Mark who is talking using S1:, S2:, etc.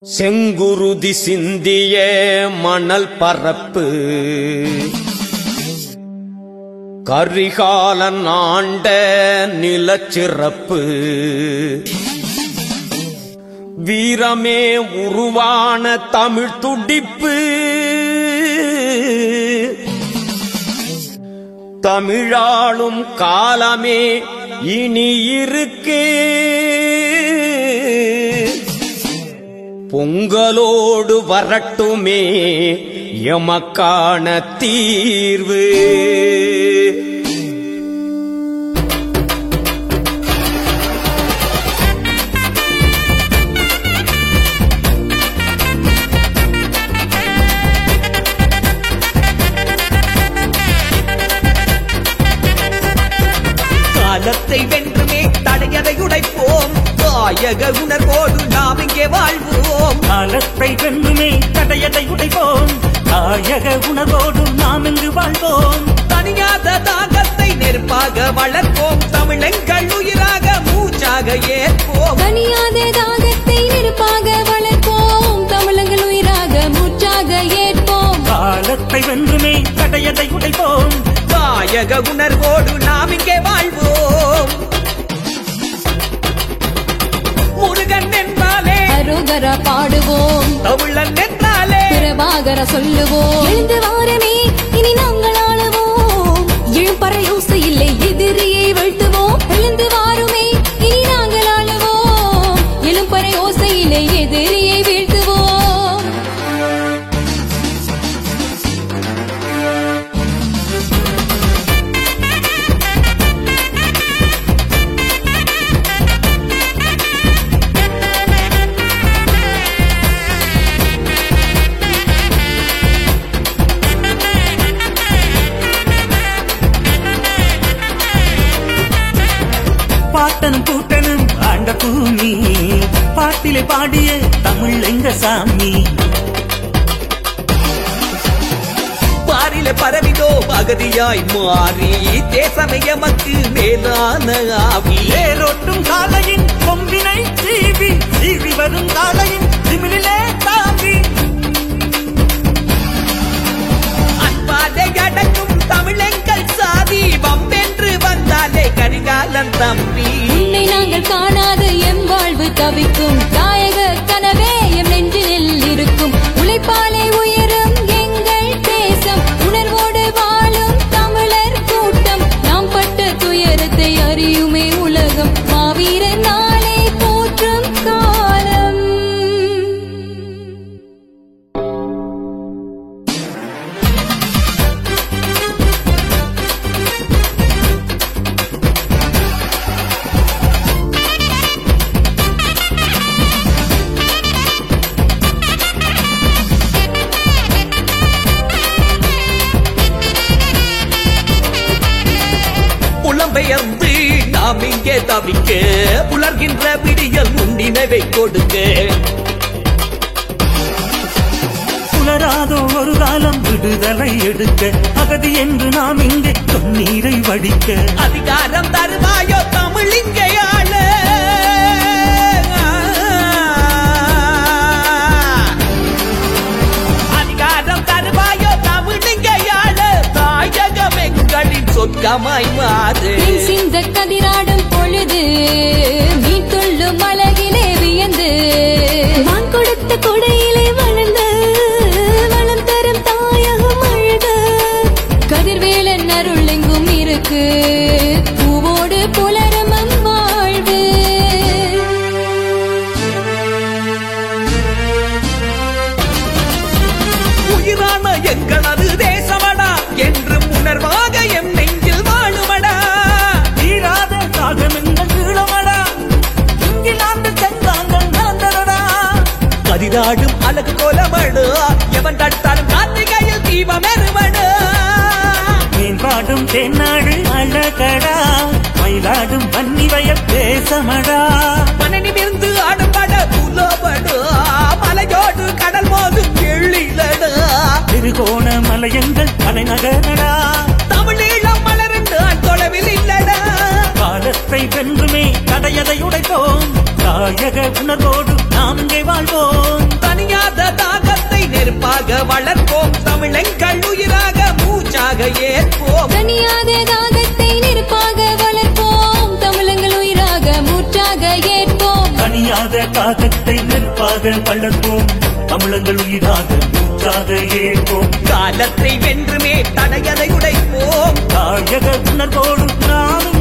S1: செங்குருதி சிந்திய மணல் பரப்பு கரிகாலன் ஆண்ட நிலச்சிறப்பு வீரமே உருவான தமிழ் துடிப்பு தமிழாளும் காலமே இனி இருக்கு பொங்கலோடு வரட்டுமே எமக்கான தீர்வு
S2: காலத்தை வென்றுமே தடையதை உடைப்போம் தாயக உணர்வோடு நாம் இங்கே வாழ்வோம்
S3: காலத்தை வென்றுமே தடையதை உடைப்போம் தாயக உணர்வோடு நாம் இங்கு வாழ்வோம்
S2: தனியாத தாகத்தை நெருப்பாக வளர்ப்போம் தமிழங்கள் உயிராக மூச்சாக ஏற்போம்
S4: தனியாத தாகத்தை நெருப்பாக வளர்ப்போம் தமிழங்கள் உயிராக மூச்சாக ஏற்போம்
S3: காலத்தை வென்றுமே தடையதை உடைப்போம்
S2: தாயக உணர்வோடு நாம் இங்கே வாழ்வோம் முருகன் என்றாலே
S4: அரோகரா பாடுவோம்
S2: தமிழன் என்றாலே
S4: பிரபாகர சொல்லுவோம் எழுந்து வாரமே இனி நாங்கள் ஆளுவோம் இழுப்பறை யோசை இல்லை எதிரியை வீழ்த்துவோம் எழுந்து வாருமே இனி நாங்கள் ஆளுவோம் எழும்பறை ஓசை இல்லை எதிரியை வீழ்த்துவோம்
S3: பாட்டனும் கூட்டனும் ஆண்ட பூமி பாட்டிலே பாடிய தமிழ் எங்க சாமி
S2: பாரில பரவிதோ அகதியாய் மாறி தேசமே எமக்கு மேலான ஆவி
S3: ஏரோட்டும் காலையின் கொம்பினை சீவி சீவி வரும் காலையின் திமிழிலே தாவி
S2: அன்பாலே அடக்கும் தமிழெங்கள் சாதி வம்பென்று வந்தாலே கரிகாலன் தம்பி
S4: உன்னை நாங்கள் காணாது எம் வாழ்வு தவிக்கும் தாயக கனவே எம் நெஞ்சில் இருக்கும் உழைப்பாலே உயரும் எங்கள் தேசம் உணர்வோடு வாழும் தமிழர் கூட்டம் நாம் பட்ட துயரத்தை அறியுமே உலகம் மாவீரர் நாளை போற்றும் காலம்
S2: புலம்பெயர்ந்து நாம் இங்கே தவிக்க புலர்கின்ற விடியல் முன்னினைவை கொடுக்க
S3: புலராதோ ஒரு காலம் விடுதலை எடுக்க அகதி என்று நாம் இங்கே கண்ணீரை வடிக்க
S2: அதிகாரம் தருவாயோ தமிழ் இங்கே ஆள அதிகாரம் தருவாயோ தமிழ் இங்கே ஆள தாயகம் எங்களின் சொர்க்கமாய் மாறு
S4: பின் சிந்த கதிராடும் பொழுது நீ துள்ளும் அழகிலே வியந்து நான் கொடுத்த கொடையிலே வளர்ந்து வளம் தரும் தாயகம் அழுது கதிர்வேலன் அருள் எங்கும் இருக்கு பூவோடு புலரும் அம் வாழ்வு
S2: உயிரான எங்களது தேசமடா என்று உணர்வாக எம் நெஞ்சில் வாழுமடா
S3: தீராத தாகம் எங்கள் ஈழமடா இங்கிலாந்து தெங்காங்கள் நடந்ததடா
S2: கதிராடும் அழகு கோலமடு எவன் தட்டாலும் கார்த்திகையில் தீபம் எருமடு
S3: மேம்பாடும் தென்னாடு அழகடா மயிலாடும் வன்னி வயல் தேசமடா
S2: மனநிமிர்ந்து ஆடுபட புலபடு மலையோடு கடல் மோதும் எழிலடு
S3: திருகோண மலையங்கள் தலைநகரடா
S2: தமிழீழம் மலர்ந்து தொலைவில் இல்லடா
S3: காலத்தை காலத்தை வென்றுமே தடையதை உடைப்போம் தாயக உணர்வோடு நாம் இங்கே வாழ்வோம்
S2: தனியாத தாகத்தை நெருப்பாக வளர்ப்போம் தமிழங்கள் உயிராக மூச்சாக ஏற்போம்
S4: தனியாத தாகத்தை நெருப்பாக வளர்ப்போம் தமிழங்கள் உயிராக மூச்சாக ஏற்போம்
S3: தனியாத காகத்தை நெருப்பாக வளர்ப்போம் தமிழங்கள் உயிராக மூச்சாக ஏற்போம்
S2: காலத்தை வென்றுமே தடையதை உடைப்போம்
S3: தாயக உணர்வோடு நானும்